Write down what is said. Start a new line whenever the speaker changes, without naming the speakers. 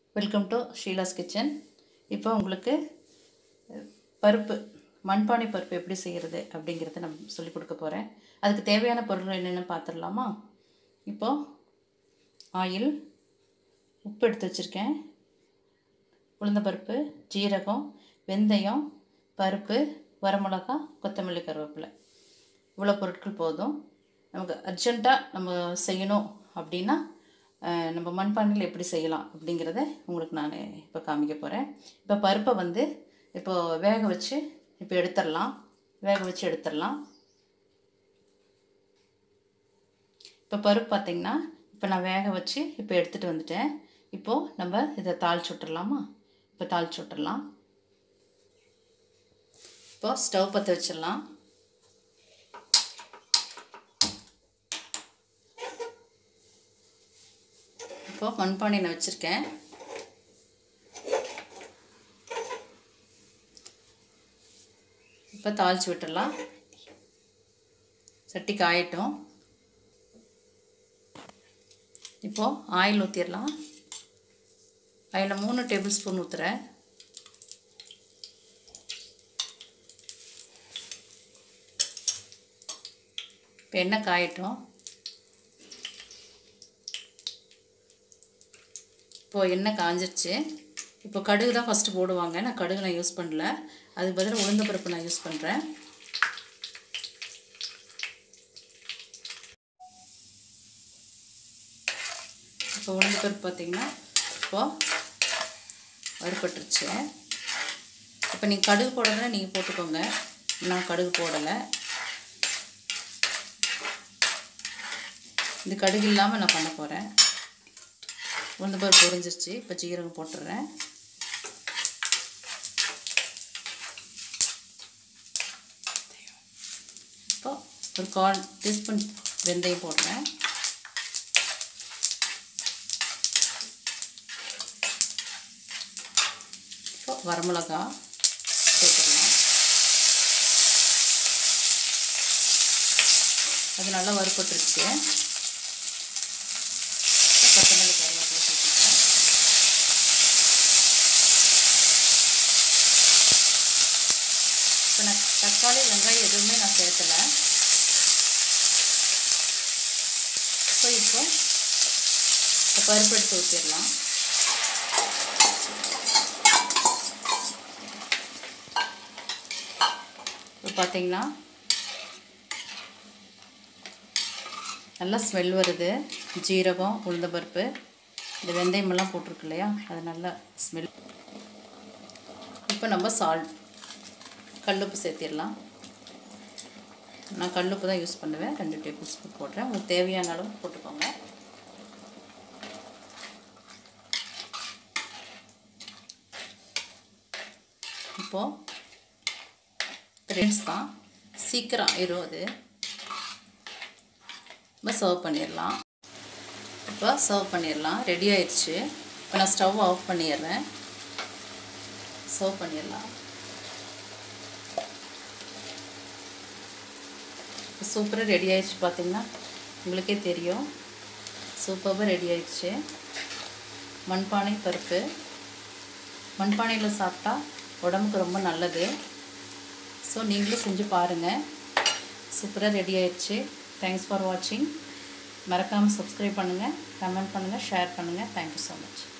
welcome to Sheela's kitchen இப்போ உங்களுக்கு அஹ், பருப்பு மண்பானை பருப்பு எப்படி செய்கிறது அப்படிங்கிறத நான் சொல்லிக் கொடுக்க போகிறேன் அதுக்கு தேவையான பொருள் என்னென்னு பார்த்துடலாமா இப்போது ஆயில் உப்பு எடுத்து வச்சுருக்கேன் உளுந்தம்பருப்பு ஜீரகம் வெந்தயம் பருப்பு வரமிளகா கொத்தமல்லி கருவேப்பிலை இவ்வளோ பொருட்கள் போதும் நமக்கு அர்ஜெண்ட்டாக நம்ம செய்யணும் அப்படின்னா அஹ், நம்ம மண்பானையில் எப்படி செய்யலாம் அப்படிங்கிறத உங்களுக்கு நான் இப்போ காமிக்க போகிறேன் இப்போ பருப்பை வந்து இப்போ வேக வச்சு இப்போ எடுத்துடலாம் வேக வச்சு எடுத்துடலாம் இப்போ பருப்பு பார்த்திங்கன்னா இப்போ நான் வேக வச்சு இப்போ எடுத்துகிட்டு வந்துட்டேன் இப்போது நம்ம இதை தாளிச்சு விட்டுறலாமா இப்போ தாளிச்சு விட்டுறலாம் இப்போ ஸ்டவ் பற்ற வச்சிடலாம் இப்போ மண்பானை நான் வச்சுருக்கேன் இப்போ தாளிச்சு விட்டுடலாம் சட்டி காயட்டும் இப்போது ஆயில் ஊற்றிடலாம் அதில் மூணு டேபிள் ஸ்பூன் ஊற்றுறேன் இப்போ எண்ணெய் காயட்டும் இப்போது எண்ணெய் காஞ்சிருச்சு இப்போ கடுகு தான் ஃபஸ்ட்டு போடுவாங்க நான் கடுகு நான் யூஸ் பண்ணல அதுக்கு பதிலாக உளுந்த பருப்பு நான் யூஸ் பண்ணுறேன் இப்போ உளுந்த பருப்பு பார்த்திங்கன்னா இப்போது வறுபட்டுருச்சு இப்போ நீங்கள் கடுகு போடுறதுனா நீங்கள் போட்டுக்கோங்க நான் கடுகு போடலை இது கடுகு இல்லாமல் நான் பண்ண போகிறேன் உளுந்த பருப்பு பொரிஞ்சிருச்சு இப்போ ஜீரகம் போட்டுடுறேன் இப்போ ஒரு கால் டீஸ்பூன் வெந்தயம் போடுறேன் இப்போ வரமிளகா சேர்த்துடலாம் அது நல்லா வறுப்பட்டுருச்சு கொத்தமல்லி கருவேப்பிலை சேர்த்துக்கிறேன் இப்போ நான் தக்காளி வெங்காயம் எதுவுமே நான் சேர்த்தலை ஸோ இப்போ இப்போ பருப்பு எடுத்து ஊற்றிடலாம் இப்போ பார்த்தீங்கன்னா நல்லா ஸ்மெல் வருது ஜீரகம் உளுந்தம்பருப்பு இந்த வெந்தயமெல்லாம் போட்டிருக்கு இல்லையா அது நல்லா ஸ்மெல் இப்போ நம்ம சால்ட் கல்லுப்பு சேர்த்திடலாம் நான் கல்லுப்பு தான் யூஸ் பண்ணுவேன் ரெண்டு டேபிள் ஸ்பூன் போடுறேன் உங்களுக்கு தேவையான அளவு போட்டுக்கோங்க இப்போது ஃப்ரெண்ட்ஸ் தான் சீக்கிரம் ஆயிரும் அது இப்போ சர்வ் பண்ணிடலாம் இப்போ சர்வ் பண்ணிடலாம் ரெடி ஆயிடுச்சு இப்போ நான் ஸ்டவ் ஆஃப் பண்ணிடுறேன் சர்வ் பண்ணிடலாம் சூப்பராக ரெடி ஆயிடுச்சு பார்த்தீங்கன்னா உங்களுக்கே தெரியும் சூப்பராக ரெடி ஆயிடுச்சு மண்பானை பருப்பு மண்பானையில் சாப்பிட்டா உடம்புக்கு ரொம்ப நல்லது ஸோ நீங்களும் செஞ்சு பாருங்கள் சூப்பராக ரெடி ஆயிடுச்சு தேங்க்ஸ் ஃபார் வாட்சிங் மறக்காமல் சப்ஸ்கிரைப் பண்ணுங்கள் கமெண்ட் பண்ணுங்கள் ஷேர் பண்ணுங்கள் தேங்க்யூ ஸோ மச்